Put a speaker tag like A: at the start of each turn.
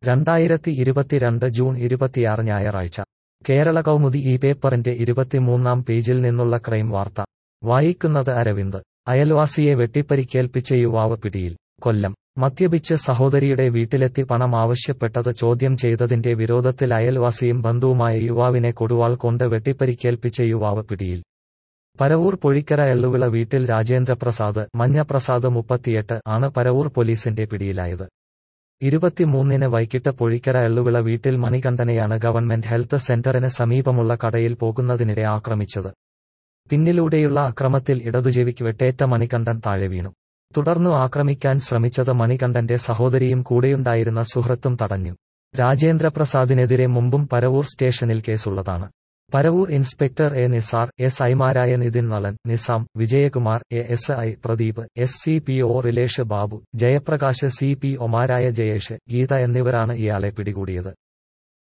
A: രണ്ടായിരത്തി ഇരുപത്തിരണ്ട് ജൂൺ ഇരുപത്തിയാറ് ഞായറാഴ്ച കേരള കൗമുദി ഈ പേപ്പറിന്റെ ഇരുപത്തിമൂന്നാം പേജിൽ നിന്നുള്ള ക്രൈം വാർത്ത വായിക്കുന്നത് അരവിന്ദ് അയൽവാസിയെ വെട്ടിപ്പരിക്കേൽപ്പിച്ച യുവാവ് പിടിയിൽ കൊല്ലം മദ്യപിച്ച് സഹോദരിയുടെ വീട്ടിലെത്തി പണം ആവശ്യപ്പെട്ടത് ചോദ്യം ചെയ്തതിന്റെ വിരോധത്തിൽ അയൽവാസിയും ബന്ധുവുമായ യുവാവിനെ കൊടുവാൾ കൊണ്ട് വെട്ടിപ്പരിക്കേൽപ്പിച്ച യുവാവ് പിടിയിൽ പരവൂർ പൊഴിക്കര എള്ളുവിള വീട്ടിൽ രാജേന്ദ്രപ്രസാദ് മഞ്ഞപ്രസാദ് മുപ്പത്തിയെട്ട് ആണ് പരവൂർ പോലീസിന്റെ പിടിയിലായത് ഇരുപത്തിമൂന്നിന് വൈകിട്ട് പൊഴിക്കര എള്ളുവിള വീട്ടിൽ മണികണ്ഠനെയാണ് ഗവൺമെന്റ് ഹെൽത്ത് സെന്ററിന് സമീപമുള്ള കടയിൽ പോകുന്നതിനിടെ ആക്രമിച്ചത് പിന്നിലൂടെയുള്ള അക്രമത്തിൽ ഇടതുചെവിക്ക് വെട്ടേറ്റ മണികണ്ഠൻ താഴെ വീണു തുടർന്നു ആക്രമിക്കാൻ ശ്രമിച്ചത് മണികണ്ഠന്റെ സഹോദരിയും കൂടെയുണ്ടായിരുന്ന സുഹൃത്തും തടഞ്ഞു രാജേന്ദ്രപ്രസാദിനെതിരെ മുമ്പും പരവൂർ സ്റ്റേഷനിൽ കേസുള്ളതാണ് Paravur inspector A Nizar S ഐമാരായ Nithin Nalan Nizam Vijayakumar A S I Pradeep S C P O Rilesh Babu Jayaprakash C P ഒമാരായ ജയേഷ് ഗീത എന്നിവരാണ് ഇയാളെ പിടികൂടിയത്